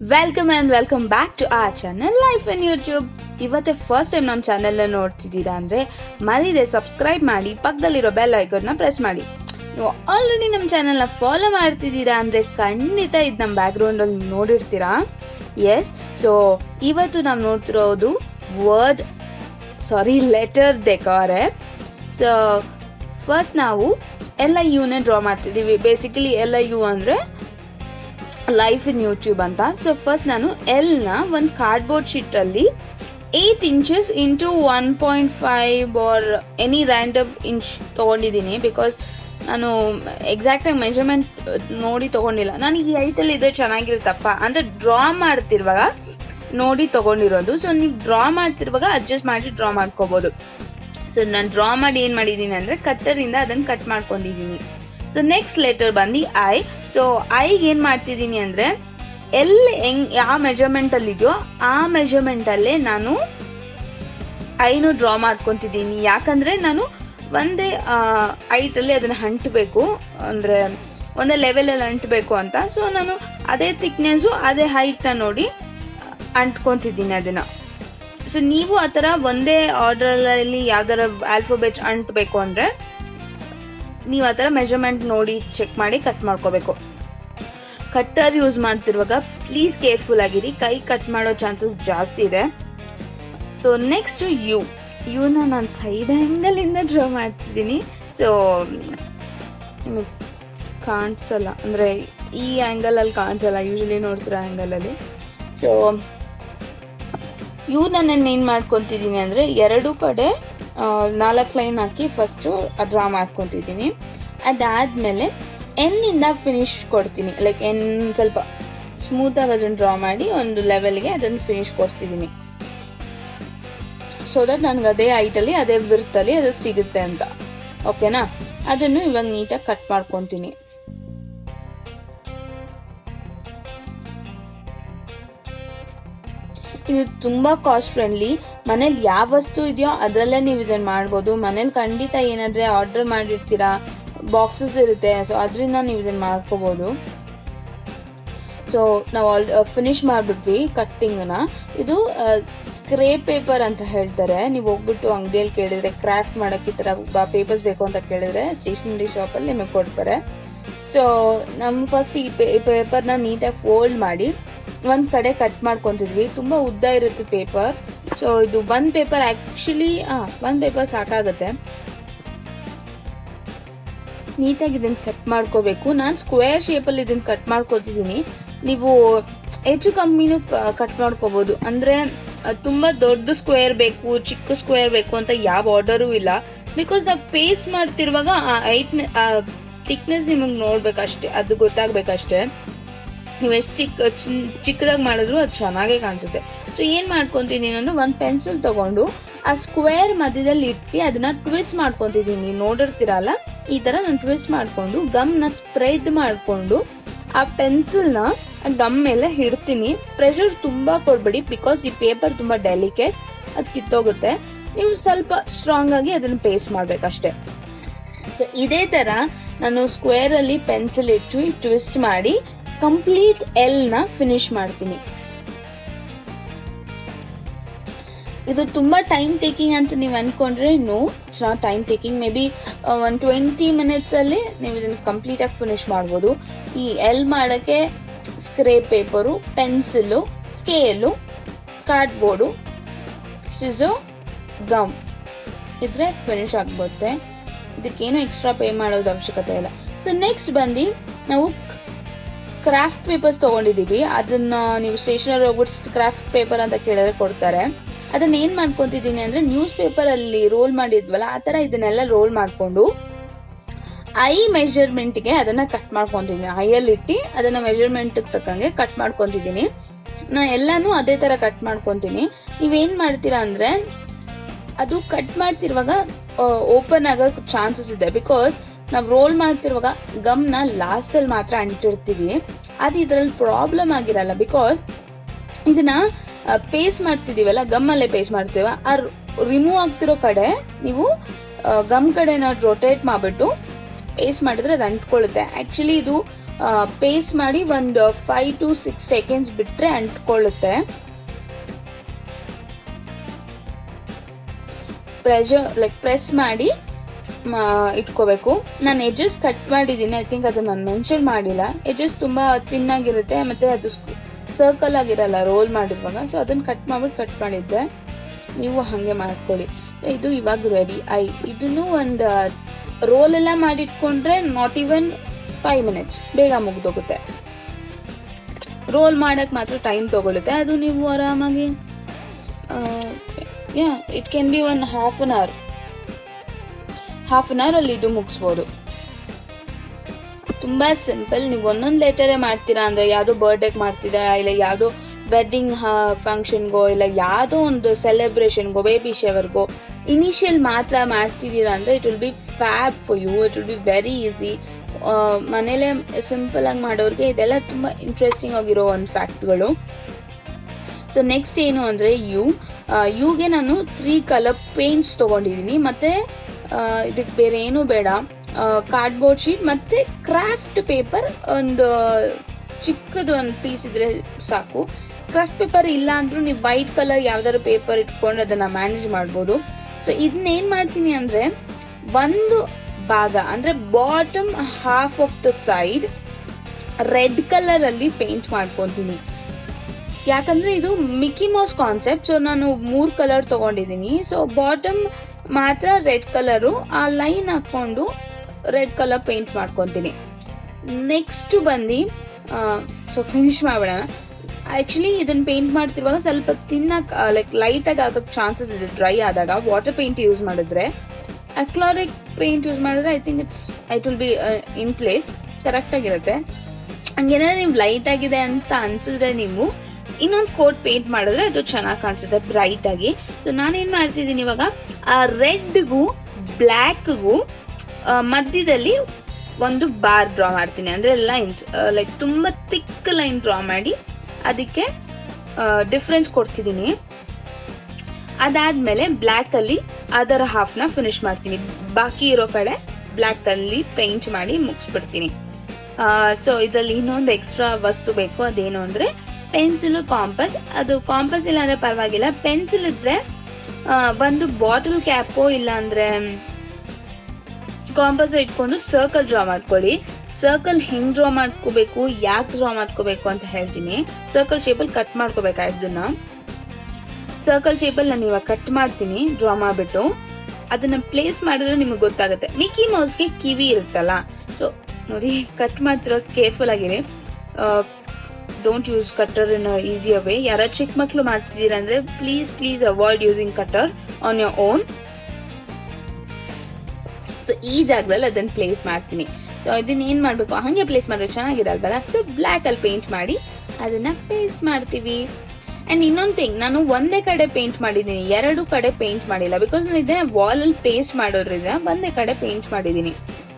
welcome and welcome back to our channel life in YouTube ಇವತ್ತೇ first time ನಮ್ಮ ಚಾನಲ್ನ ನೋಡ್ತಿದ್ದೀರಾ ಅಂದರೆ ಮರಿದೆ ಸಬ್ಸ್ಕ್ರೈಬ್ ಮಾಡಿ ಪಕ್ಕದಲ್ಲಿರೋ ಬೆಲ್ ಐಕನ್ನ ಪ್ರೆಸ್ ಮಾಡಿ ನೀವು ಆಲ್ರೆಡಿ ನಮ್ಮ ಚಾನಲ್ನ ಫಾಲೋ ಮಾಡ್ತಿದ್ದೀರಾ ಅಂದರೆ ಖಂಡಿತ ಇದು ನಮ್ಮ ಬ್ಯಾಕ್ಗ್ರೌಂಡಲ್ಲಿ ನೋಡಿರ್ತೀರಾ ಎಸ್ ಸೊ ಇವತ್ತು ನಾವು ನೋಡ್ತಿರೋದು word sorry letter decor so first ನಾವು ಎಲ್ ಐ ಯುನೇ ಡ್ರಾ ಮಾಡ್ತಿದ್ದೀವಿ ಬೇಸಿಕಲಿ ಎಲ್ ಐ ಯು ಅಂದರೆ ಲೈಫ್ ಇನ್ ಯೂಟ್ಯೂಬ್ ಅಂತ ಸೊ ಫಸ್ಟ್ ನಾನು ಎಲ್ನ ಒಂದು ಕಾರ್ಡ್ಬೋರ್ಡ್ ಶೀಟಲ್ಲಿ eight inches into one point five or any random inch ತೊಗೊಂಡಿದ್ದೀನಿ ಬಿಕಾಸ್ ನಾನು ಎಕ್ಸಾಕ್ಟಾಗಿ ಮೆಷರ್ಮೆಂಟ್ ನೋಡಿ ತೊಗೊಂಡಿಲ್ಲ ನಾನು ಈ ಐಟಲ್ಲಿ ಇದ್ರೆ ಚೆನ್ನಾಗಿರುತ್ತಪ್ಪ ಅಂದರೆ ಡ್ರಾ ಮಾಡ್ತಿರುವಾಗ ನೋಡಿ ತೊಗೊಂಡಿರೋದು ಸೊ ನೀವು ಡ್ರಾ ಮಾಡ್ತಿರುವಾಗ ಅಡ್ಜಸ್ಟ್ ಮಾಡಿ ಡ್ರಾ ಮಾಡ್ಕೋಬೋದು ಸೊ ನಾನು ಡ್ರಾ ಮಾಡಿ ಏನು ಮಾಡಿದ್ದೀನಿ ಅಂದರೆ ಕಟ್ಟರಿಂದ ಅದನ್ನು ಕಟ್ ಮಾಡ್ಕೊಂಡಿದ್ದೀನಿ ಸೊ ನೆಕ್ಸ್ಟ್ ಲೆಟರ್ ಬಂದು ಐ ಸೊ ಐಗೆ ಏನು ಮಾಡ್ತಿದ್ದೀನಿ ಅಂದರೆ ಎಲ್ಲಿ ಹೆಂಗ್ ಯಾವ ಮೆಜರ್ಮೆಂಟಲ್ಲಿ ಇದೆಯೋ ಆ ಮೆಜರ್ಮೆಂಟಲ್ಲೇ ನಾನು ಐನು ಡ್ರಾ ಮಾಡ್ಕೊತಿದ್ದೀನಿ ಯಾಕಂದರೆ ನಾನು ಒಂದೇ ಐಟಲ್ಲಿ ಅದನ್ನು ಅಂಟಬೇಕು ಅಂದರೆ ಒಂದೇ ಲೆವೆಲಲ್ಲಿ ಅಂಟಬೇಕು ಅಂತ ಸೊ ನಾನು ಅದೇ ಥಿಕ್ನೆಸ್ಸು ಅದೇ ಹೈಟ್ನ ನೋಡಿ ಅಂಟ್ಕೊತಿದ್ದೀನಿ ಅದನ್ನು ಸೊ ನೀವು ಆ ಥರ ಒಂದೇ ಆರ್ಡರಲ್ಲಿ ಯಾವ್ದಾರ ಆಲ್ಫಾಬೆಟ್ ಅಂಟಬೇಕು ಅಂದರೆ ನೀವು ಆ ಥರ ಮೆಜರ್ಮೆಂಟ್ ನೋಡಿ ಚೆಕ್ ಮಾಡಿ ಕಟ್ ಮಾಡ್ಕೋಬೇಕು ಕಟ್ಟರ್ ಯೂಸ್ ಮಾಡ್ತಿರುವಾಗ ಪ್ಲೀಸ್ ಕೇರ್ಫುಲ್ ಆಗಿರಿ ಕೈ ಕಟ್ ಮಾಡೋ ಚಾನ್ಸಸ್ ಜಾಸ್ತಿ ಇದೆ ಸೊ ನೆಕ್ಸ್ಟ್ ಯು ಯುನ ನಾನು ಸೈಡ್ ಆ್ಯಂಗಲಿಂದ ಡ್ರಾ ಮಾಡ್ತಿದ್ದೀನಿ ಸೊ ನಿಮಗೆ ಕಾಣಿಸಲ್ಲ ಅಂದರೆ ಈ ಆ್ಯಂಗಲಲ್ಲಿ ಕಾಣಿಸಲ್ಲ ಯೂಶಲಿ ನೋಡ್ತಿರೋ ಆ್ಯಂಗಲಲ್ಲಿ ಸೊ ಇವ್ನ ನಾನು ಏನು ಮಾಡ್ಕೊತಿದ್ದೀನಿ ಅಂದರೆ ಎರಡು ಕಡೆ ನಾಲ್ಕು ಲೈನ್ ಹಾಕಿ ಫಸ್ಟು ಡ್ರಾ ಮಾಡ್ಕೊತಿದ್ದೀನಿ ಅದಾದಮೇಲೆ ಎನ್ನಿಂದ ಫಿನಿಶ್ ಕೊಡ್ತೀನಿ ಲೈಕ್ ಎನ್ ಸ್ವಲ್ಪ ಸ್ಮೂತಾಗಿ ಅದನ್ನು ಡ್ರಾ ಮಾಡಿ ಒಂದು ಲೆವೆಲ್ಗೆ ಅದನ್ನು ಫಿನಿಶ್ ಕೊಡ್ತಿದ್ದೀನಿ ಸೊ ದಟ್ ನನಗೆ ಅದೇ ಐಟಲ್ಲಿ ಅದೇ ಬಿರ್ತಲ್ಲಿ ಅದು ಸಿಗುತ್ತೆ ಅಂತ ಓಕೆನಾ ಅದನ್ನು ಇವಾಗ ನೀಟಾಗಿ ಕಟ್ ಮಾಡ್ಕೊತೀನಿ ಇದು ತುಂಬ ಕಾಸ್ಟ್ ಫ್ರೆಂಡ್ಲಿ ಮನೇಲಿ ಯಾವ ವಸ್ತು ಇದೆಯೋ ಅದರಲ್ಲೇ ನೀವು ಇದನ್ನು ಮಾಡ್ಬೋದು ಮನೇಲಿ ಖಂಡಿತ ಏನಾದರೆ ಆರ್ಡರ್ ಮಾಡಿರ್ತೀರಾ ಬಾಕ್ಸಸ್ ಇರುತ್ತೆ ಸೊ ಅದರಿಂದ ನೀವು ಇದನ್ನು ಮಾಡ್ಕೋಬೋದು ಸೊ ನಾವು ಆಲ್ ಫಿನಿಶ್ ಮಾಡಿಬಿಟ್ವಿ ಕಟ್ಟಿಂಗನ್ನ ಇದು ಸ್ಕ್ರೇ ಪೇಪರ್ ಅಂತ ಹೇಳ್ತಾರೆ ನೀವು ಹೋಗ್ಬಿಟ್ಟು ಅಂಗಡಿಯಲ್ಲಿ ಕೇಳಿದ್ರೆ ಕ್ರಾಫ್ಟ್ ಮಾಡೋಕ್ಕೆ ಈ ಥರ ಪೇಪರ್ಸ್ ಬೇಕು ಅಂತ ಕೇಳಿದ್ರೆ ಸ್ಟೇಷನರಿ ಶಾಪಲ್ಲಿ ನಿಮಗೆ ಕೊಡ್ತಾರೆ ಸೊ ನಮ್ಮ ಫಸ್ಟ್ ಈ ಪೇಪರ್ನ ನೀಟಾಗಿ ಫೋಲ್ಡ್ ಮಾಡಿ ಒಂದು ಕಡೆ ಕಟ್ ಮಾಡ್ಕೊತಿದ್ವಿ ತುಂಬ ಉದ್ದ ಇರುತ್ತೆ ಪೇಪರ್ ಸೊ ಇದು ಒಂದು ಪೇಪರ್ ಆ್ಯಕ್ಚುಲಿ ಹಾಂ ಒಂದು ಪೇಪರ್ ಸಾಕಾಗುತ್ತೆ ನೀಟಾಗಿ ಇದನ್ನು ಕಟ್ ಮಾಡ್ಕೋಬೇಕು ನಾನು ಸ್ಕ್ವೇರ್ ಶೇಪಲ್ಲಿ ಇದನ್ನು ಕಟ್ ಮಾಡ್ಕೋತಿದ್ದೀನಿ ನೀವು ಹೆಚ್ಚು ಕಮ್ಮಿನೂ ಕಟ್ ಮಾಡ್ಕೋಬೋದು ಅಂದರೆ ತುಂಬ ದೊಡ್ಡ ಸ್ಕ್ವೇರ್ ಬೇಕು ಚಿಕ್ಕ ಸ್ಕ್ವೇರ್ ಬೇಕು ಅಂತ ಯಾವ ಆರ್ಡರೂ ಇಲ್ಲ ಬಿಕಾಸ್ ನಾವು ಪೇಸ್ಟ್ ಮಾಡ್ತಿರುವಾಗ ಆ ಐಟ್ನ ಥಿಕ್ನೆಸ್ ನಿಮಗೆ ನೋಡ್ಬೇಕಷ್ಟೇ ಅದು ಗೊತ್ತಾಗಬೇಕಷ್ಟೇ ನೀವು ಎಷ್ಟು ಚಿಕ್ಕ ಚಿಕ್ಕದಾಗಿ ಮಾಡಿದ್ರು ಅದು ಚೆನ್ನಾಗೇ ಕಾಣಿಸುತ್ತೆ ಸೊ ಏನು ಮಾಡ್ಕೊತೀನಿ ನಾನು ಒಂದು ಪೆನ್ಸಿಲ್ ತೊಗೊಂಡು ಆ ಸ್ಕ್ವೇರ್ ಮಧ್ಯದಲ್ಲಿ ಇಟ್ಟು ಅದನ್ನ ಟ್ವಿಸ್ಟ್ ಮಾಡ್ಕೊತಿದ್ದೀನಿ ನೋಡಿರ್ತೀರಲ್ಲ ಈ ಥರ ನಾನು ಟ್ವಿಸ್ಟ್ ಮಾಡಿಕೊಂಡು ಗಮ್ನ ಸ್ಪ್ರೆಡ್ ಮಾಡಿಕೊಂಡು ಆ ಪೆನ್ಸಿಲ್ನ ಗಮ್ ಮೇಲೆ ಹಿಡ್ತೀನಿ ಪ್ರೆಷರ್ ತುಂಬ ಕೊಡ್ಬೇಡಿ ಬಿಕಾಸ್ ಈ ಪೇಪರ್ ತುಂಬ ಡೆಲಿಕೇಟ್ ಅದು ಕಿತ್ತೋಗುತ್ತೆ ನೀವು ಸ್ವಲ್ಪ ಸ್ಟ್ರಾಂಗ್ ಆಗಿ ಅದನ್ನು ಪೇಸ್ಟ್ ಮಾಡಬೇಕಷ್ಟೆ ಸೊ ಇದೇ ಥರ ನಾನು ಸ್ಕ್ವೇರಲ್ಲಿ ಪೆನ್ಸಿಲ್ ಇಟ್ಟು ಟ್ವಿಸ್ಟ್ ಮಾಡಿ ಕಂಪ್ಲೀಟ್ ಎಲ್ನ ಫಿನಿಶ್ ಮಾಡ್ತೀನಿ ಇದು ತುಂಬ ಟೈಮ್ ಟೇಕಿಂಗ್ ಅಂತ ನೀವು ಅಂದ್ಕೊಂಡ್ರೆ no it's not time taking maybe ಒಂದು ಟ್ವೆಂಟಿ ಮಿನಿಟ್ಸಲ್ಲಿ ನೀವು ಇದನ್ನು ಕಂಪ್ಲೀಟಾಗಿ ಫಿನಿಶ್ ಮಾಡ್ಬೋದು ಈ ಎಲ್ ಮಾಡೋಕ್ಕೆ ಸ್ಕ್ರೇ paper pencil scale cardboard scissor gum ಇದ್ರೆ ಫಿನಿಶ್ ಆಗ್ಬರುತ್ತೆ ಇದಕ್ಕೇನು ಎಕ್ಸ್ಟ್ರಾ ಪೇ ಮಾಡೋದು ಅವಶ್ಯಕತೆ ಇಲ್ಲ ಸೊ ನೆಕ್ಸ್ಟ್ ಬಂದು ನಾವು ಕ್ರಾಫ್ಟ್ ಪೇಪರ್ಸ್ ತೊಗೊಂಡಿದ್ದೀವಿ ಅದನ್ನು ನೀವು ಸ್ಟೇಷನರಿ ಹೋಗ್ಬಿಟ್ಟು ಕ್ರಾಫ್ಟ್ ಪೇಪರ್ ಅಂತ ಕೇಳಿದ್ರೆ ಕೊಡ್ತಾರೆ ಅದನ್ನ ಏನು ಮಾಡ್ಕೊತಿದ್ದೀನಿ ಅಂದರೆ ನ್ಯೂಸ್ ಪೇಪರಲ್ಲಿ ರೋಲ್ ಮಾಡಿದ್ವಲ್ಲ ಆ ಥರ ಇದನ್ನೆಲ್ಲ ರೋಲ್ ಮಾಡಿಕೊಂಡು ಐ ಮೆಷರ್ಮೆಂಟ್ಗೆ ಅದನ್ನು ಕಟ್ ಮಾಡ್ಕೊತಿದ್ದೀನಿ ಐಯಲ್ಲಿ ಇಟ್ಟು ಅದನ್ನು ಮೆಷರ್ಮೆಂಟ್ಗೆ ತಕ್ಕಂಗೆ ಕಟ್ ಮಾಡ್ಕೊತಿದ್ದೀನಿ ನಾನು ಎಲ್ಲನೂ ಅದೇ ಥರ ಕಟ್ ಮಾಡ್ಕೊತೀನಿ ನೀವೇನು ಮಾಡ್ತೀರಾ ಅಂದರೆ ಅದು ಕಟ್ ಮಾಡ್ತಿರುವಾಗ ಓಪನ್ ಆಗೋ ಚಾನ್ಸಸ್ ಇದೆ ಬಿಕಾಸ್ ನಾವು ರೋಲ್ ಮಾಡ್ತಿರುವಾಗ ಗಮ್ನ ಲಾಸ್ಟಲ್ಲಿ ಮಾತ್ರ ಅಂಟಿರ್ತೀವಿ ಅದು ಇದರಲ್ಲಿ ಪ್ರಾಬ್ಲಮ್ ಆಗಿರಲ್ಲ ಬಿಕಾಸ್ ಇದನ್ನ ಪೇಸ್ಟ್ ಮಾಡ್ತಿದ್ದೀವಲ್ಲ ಗಮ್ಮಲ್ಲೇ ಪೇಸ್ಟ್ ಮಾಡ್ತೀವ ಆ ರಿಮೂವ್ ಆಗ್ತಿರೋ ಕಡೆ ನೀವು ಗಮ್ ಕಡೆ ನಾವು ರೊಟೇಟ್ ಮಾಡಿಬಿಟ್ಟು ಪೇಸ್ಟ್ ಮಾಡಿದ್ರೆ ಅದು ಅಂಟ್ಕೊಳ್ಳುತ್ತೆ ಆ್ಯಕ್ಚುಲಿ ಇದು ಪೇಸ್ಟ್ ಮಾಡಿ ಒಂದು ಫೈವ್ ಟು ಸಿಕ್ಸ್ ಸೆಕೆಂಡ್ಸ್ ಬಿಟ್ಟರೆ ಅಂಟ್ಕೊಳ್ಳುತ್ತೆ ಪ್ರೆಷರ್ ಲೈಕ್ ಪ್ರೆಸ್ ಮಾಡಿ ಇಟ್ಕೋಬೇಕು ನಾನು ಎಜಸ್ ಕಟ್ ಮಾಡಿದ್ದೀನಿ ಐ ಥಿಂಕ್ ಅದನ್ನ ನಾನು ಮೆನ್ಷನ್ ಮಾಡಿಲ್ಲ ಎಜಸ್ ತುಂಬ ತಿನ್ನಾಗಿರುತ್ತೆ ಮತ್ತು ಅದು ಸರ್ಕಲ್ ಆಗಿರಲ್ಲ ರೋಲ್ ಮಾಡಿರುವಾಗ ಸೊ ಅದನ್ನು ಕಟ್ ಮಾಡ್ಬಿಟ್ಟು ಕಟ್ ಮಾಡಿದ್ದೆ ನೀವು ಹಾಗೆ ಮಾಡ್ಕೊಳ್ಳಿ ಇದು ಇವಾಗ ರೆಡಿ ಐ ಇದನ್ನು ಒಂದು ರೋಲ್ ಎಲ್ಲ ಮಾಡಿಟ್ಕೊಂಡ್ರೆ ನಾಟ್ ಇವನ್ ಫೈವ್ ಮಿನಿಟ್ಸ್ ಬೇಗ ಮುಗ್ದೋಗುತ್ತೆ ರೋಲ್ ಮಾಡಕ್ಕೆ ಮಾತ್ರ ಟೈಮ್ ತಗೊಳುತ್ತೆ ಅದು ನೀವು ಆರಾಮಾಗಿ yeah it can be one half an hour half an hour ಅಲ್ಲಿ ಇದು ಮುಗಿಸ್ಬೋದು ತುಂಬಾ ಸಿಂಪಲ್ ನೀವು ಒಂದೊಂದು ಲೆಟರೇ ಮಾಡ್ತೀರಾ ಅಂದ್ರೆ ಯಾವುದೋ ಬರ್ಡೇಗೆ ಮಾಡ್ತಿದ್ದೀರಾ ಇಲ್ಲ ಯಾವುದೋ ವೆಡ್ಡಿಂಗ್ ಫಂಕ್ಷನ್ಗೋ ಇಲ್ಲ ಯಾವುದೋ ಒಂದು ಸೆಲೆಬ್ರೇಷನ್ಗೋ ಬೇಬಿ ಶವರ್ಗೋ ಇನಿಷಿಯಲ್ ಮಾತ್ರ ಮಾಡ್ತಿದ್ದೀರಾ ಅಂದರೆ it will B fab for you it will be very easy ಮನೇಲೆ ಸಿಂಪಲ್ ಆಗಿ ಮಾಡೋರಿಗೆ ಇದೆಲ್ಲ ತುಂಬ ಇಂಟ್ರೆಸ್ಟಿಂಗ್ ಆಗಿರೋ ಒಂದು ಫ್ಯಾಕ್ಟ್ಗಳು ಸೊ ನೆಕ್ಸ್ಟ್ ಏನು ಅಂದರೆ ಯು ಯುಗೆ ನಾನು ತ್ರೀ ಕಲರ್ ಪೇಂಟ್ಸ್ ತೊಗೊಂಡಿದ್ದೀನಿ ಮತ್ತು ಇದಕ್ಕೆ ಬೇರೆ ಏನೂ ಬೇಡ ಕಾರ್ಡ್ಬೋರ್ಡ್ ಶೀಟ್ ಮತ್ತು ಕ್ರಾಫ್ಟ್ ಪೇಪರ್ ಒಂದು ಚಿಕ್ಕದು ಒಂದು ಪೀಸ್ ಇದ್ರೆ ಸಾಕು ಕ್ರಾಫ್ಟ್ ಪೇಪರ್ ಇಲ್ಲ ಅಂದ್ರೂ ನೀವು ವೈಟ್ ಕಲರ್ ಯಾವ್ದಾದ್ರು ಪೇಪರ್ ಇಟ್ಕೊಂಡು ಅದನ್ನು ಮ್ಯಾನೇಜ್ ಮಾಡ್ಬೋದು ಸೊ ಇದನ್ನೇನು ಮಾಡ್ತೀನಿ ಅಂದರೆ ಒಂದು ಭಾಗ ಅಂದರೆ bottom half of the side red ಕಲರಲ್ಲಿ ಪೇಂಟ್ ಮಾಡ್ಕೊತೀನಿ ಯಾಕಂದರೆ ಇದು ಮಿಕ್ಕಿ ಮೌಸ್ ಕಾನ್ಸೆಪ್ಟ್ ಸೊ ನಾನು ಮೂರು ಕಲರ್ ತೊಗೊಂಡಿದ್ದೀನಿ ಸೊ ಬಾಟಮ್ ಮಾತ್ರ ರೆಡ್ ಕಲರು ಆ ಲೈನ್ ಹಾಕ್ಕೊಂಡು ರೆಡ್ ಕಲರ್ ಪೇಂಟ್ ಮಾಡ್ಕೊತೀನಿ ನೆಕ್ಸ್ಟ್ ಬಂದು ಸೊ ಫಿನಿಶ್ ಮಾಡೋಣ ಆ್ಯಕ್ಚುಲಿ ಇದನ್ನು ಪೇಂಟ್ ಮಾಡ್ತಿರುವಾಗ ಸ್ವಲ್ಪ ತಿನ್ನಕ್ಕೆ ಲೈಕ್ ಲೈಟಾಗಿ ಆಗೋಕ್ಕೆ ಚಾನ್ಸಸ್ ಇದೆ ಡ್ರೈ ಆದಾಗ ವಾಟರ್ ಪೇಂಟ್ ಯೂಸ್ ಮಾಡಿದ್ರೆ ಅಕ್ಲಾರಿಕ್ ಪೇಂಟ್ ಯೂಸ್ ಮಾಡಿದ್ರೆ I think it's it will be in place ಕರೆಕ್ಟಾಗಿರುತ್ತೆ ಹಂಗೇನಾದ್ರೆ ನೀವು ಲೈಟ್ ಆಗಿದೆ ಅಂತ ಅನ್ಸಿದ್ರೆ ನೀವು ಇನ್ನೊಂದು ಕೋಟ್ ಪೇಂಟ್ ಮಾಡಿದ್ರೆ ಅದು ಚೆನ್ನಾಗಿ ಕಾಣಿಸುತ್ತೆ ಬ್ರೈಟ್ ಆಗಿ ಸೊ ನಾನೇನು ಮಾಡ್ತಿದ್ದೀನಿ ಇವಾಗ ಆ ರೆಡ್ಗೂ ಬ್ಲ್ಯಾಕ್ಗೂ ಮಧ್ಯದಲ್ಲಿ ಒಂದು ಬಾರ್ ಡ್ರಾ ಮಾಡ್ತೀನಿ ಅಂದರೆ ಲೈನ್ಸ್ ಲೈಕ್ ತುಂಬ ತಿಕ್ ಲೈನ್ ಡ್ರಾ ಮಾಡಿ ಅದಕ್ಕೆ ಡಿಫ್ರೆನ್ಸ್ ಕೊಡ್ತಿದ್ದೀನಿ ಅದಾದ್ಮೇಲೆ ಬ್ಲ್ಯಾಕ್ ಅಲ್ಲಿ ಅದರ ಹಾಫ್ನ ಫಿನಿಶ್ ಮಾಡ್ತೀನಿ ಬಾಕಿ ಇರೋ ಕಡೆ ಬ್ಲ್ಯಾಕ್ ಅಲ್ಲಿ ಪೇಂಟ್ ಮಾಡಿ ಮುಗಿಸ್ಬಿಡ್ತೀನಿ ಸೊ ಇದರಲ್ಲಿ ಇನ್ನೊಂದು ಎಕ್ಸ್ಟ್ರಾ ವಸ್ತು ಬೇಕು ಅದೇನು ಅಂದರೆ ಪೆನ್ಸಿಲು ಕಾಂಪಸ್ ಅದು ಕಾಂಪಸ್ ಇಲ್ಲ ಅಂದರೆ ಪರವಾಗಿಲ್ಲ ಪೆನ್ಸಿಲ್ ಇದ್ರೆ ಒಂದು ಬಾಟಲ್ ಕ್ಯಾಪು ಇಲ್ಲ ಅಂದರೆ ಕಾಂಪಸ್ ಇಟ್ಕೊಂಡು ಸರ್ಕಲ್ ಡ್ರಾ ಮಾಡ್ಕೊಳ್ಳಿ ಸರ್ಕಲ್ ಹೆಂಗ್ ಡ್ರಾ ಮಾಡ್ಕೋಬೇಕು ಯಾಕೆ ಡ್ರಾ ಮಾಡ್ಕೋಬೇಕು ಅಂತ ಹೇಳ್ತೀನಿ ಸರ್ಕಲ್ ಶೇಪಲ್ಲಿ ಕಟ್ ಮಾಡ್ಕೋಬೇಕಾಯ್ತು ಇದನ್ನ ಸರ್ಕಲ್ ಶೇಪಲ್ಲಿ ನಾನು ಇವಾಗ ಕಟ್ ಮಾಡ್ತೀನಿ ಡ್ರಾ ಮಾಡಿಬಿಟ್ಟು ಅದನ್ನ ಪ್ಲೇಸ್ ಮಾಡಿದ್ರೆ ನಿಮಗೆ ಗೊತ್ತಾಗುತ್ತೆ ಮಿಕ್ಕಿ ಮೌಸ್ಗೆ ಕಿವಿ ಇರುತ್ತಲ್ಲ ಸೊ ನೋಡಿ ಕಟ್ ಮಾಡ್ತಿರೋ ಕೇರ್ಫುಲ್ ಆಗಿರಿ don't use cutter in easy way ಯಾರ ಚಿಕ್ಕ ಮಕ್ಕಳು ಮಾಡ್ತಿದ್ದೀರಾ ಅಂದರೆ please please avoid using cutter on your own so ಈ ಜಾಗದಲ್ಲಿ ಅದನ್ನು ಪ್ಲೇಸ್ ಮಾಡ್ತೀನಿ ಸೊ ಇದನ್ನ ಏನು ಮಾಡಬೇಕು ಹಾಗೆ ಪ್ಲೇಸ್ ಮಾಡಿದ್ರೆ ಚೆನ್ನಾಗಿರಲ್ವಲ್ಲ ಸೊ ಬ್ಲ್ಯಾಕಲ್ಲಿ ಪೇಂಟ್ ಮಾಡಿ ಅದನ್ನು ಪೇಸ್ಟ್ ಮಾಡ್ತೀವಿ ಆ್ಯಂಡ್ ಇನ್ನೊಂದು ಥಿಂಗ್ ನಾನು ಒಂದೇ ಕಡೆ ಪೇಂಟ್ ಮಾಡಿದ್ದೀನಿ ಎರಡು ಕಡೆ ಪೇಂಟ್ ಮಾಡಿಲ್ಲ ಬಿಕಾಸ್ ನಾನು ಇದನ್ನ ವಾಲಲ್ಲಿ ಪೇಸ್ಟ್ ಮಾಡೋದ್ರಿಂದ ಒಂದೇ ಕಡೆ ಪೇಂಟ್ ಮಾಡಿದ್ದೀನಿ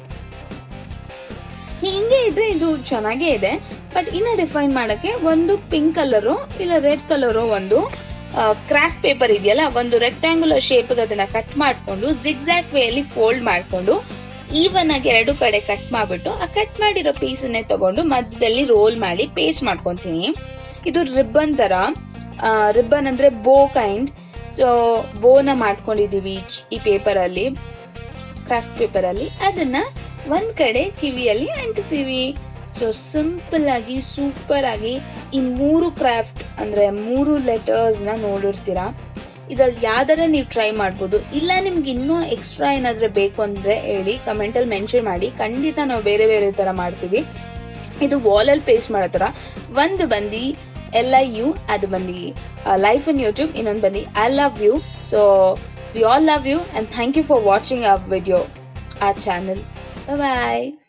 ಹಿಂಗೆ ಇದ್ರೆ ಇದು ಚೆನ್ನಾಗೇ ಇದೆ ಬಟ್ ಇನ್ನು ಡಿಫೈನ್ ಮಾಡೋಕ್ಕೆ ಒಂದು ಪಿಂಕ್ ಕಲರು ಇಲ್ಲ ರೆಡ್ ಕಲರು ಒಂದು ಕ್ರಾಫ್ಟ್ ಪೇಪರ್ ಇದೆಯಲ್ಲ ಒಂದು ರೆಕ್ಟ್ಯಾಂಗುಲರ್ ಶೇಪ್ಗೆ ಅದನ್ನ ಕಟ್ ಮಾಡಿಕೊಂಡು ಜಿಗ್ಸಾಕ್ ವೇಯಲ್ಲಿ ಫೋಲ್ಡ್ ಮಾಡಿಕೊಂಡು ಈವನ್ ಆಗಿ ಎರಡು ಕಡೆ ಕಟ್ ಮಾಡಿಬಿಟ್ಟು ಆ ಕಟ್ ಮಾಡಿರೋ ಪೀಸನ್ನೇ ತಗೊಂಡು ಮಧ್ಯದಲ್ಲಿ ರೋಲ್ ಮಾಡಿ ಪೇಸ್ಟ್ ಮಾಡ್ಕೊತೀನಿ ಇದು ರಿಬ್ಬನ್ ಥರ ರಿಬ್ಬನ್ ಅಂದರೆ ಬೋ ಕೈಂಡ್ ಸೊ ಬೋನ ಮಾಡ್ಕೊಂಡಿದ್ದೀವಿ ಈ ಪೇಪರಲ್ಲಿ ಕ್ರಾಫ್ಟ್ ಪೇಪರಲ್ಲಿ ಅದನ್ನ ಒಂದ್ ಕಡೆ ಕಿವಿಯಲ್ಲಿ ಅಂಟ್ತೀವಿ ಸೊ ಸಿಂಪಲ್ ಆಗಿ ಸೂಪರ್ ಆಗಿ ಈ ಮೂರು ಕ್ರಾಫ್ಟ್ ಅಂದ್ರೆ ಮೂರು ಲೆಟರ್ಸ್ ನ ನೋಡಿರ್ತೀರಾ ಇದ್ರಲ್ಲಿ ಯಾವ್ದಾರ ನೀವು ಟ್ರೈ ಮಾಡ್ಬೋದು ಇಲ್ಲ ನಿಮ್ಗೆ ಇನ್ನೂ ಎಕ್ಸ್ಟ್ರಾ ಏನಾದ್ರೆ ಬೇಕು ಅಂದ್ರೆ ಹೇಳಿ ಕಮೆಂಟಲ್ಲಿ ಮೆನ್ಷನ್ ಮಾಡಿ ಖಂಡಿತ ನಾವು ಬೇರೆ ಬೇರೆ ತರ ಮಾಡ್ತೀವಿ ಇದು ವಾಲಲ್ಲಿ ಪೇಸ್ಟ್ ಮಾಡೋ ಥರ ಒಂದು ಬಂದು ಎಲ್ ಐ ಯು ಅದು ಬಂದು ಲೈಫ್ ಇನ್ ಯೂಟ್ಯೂಬ್ ಇನ್ನೊಂದು ಬಂದು I love you so we all love you and thank you for watching our video ಆ ಚಾನಲ್ ಬಾಯ್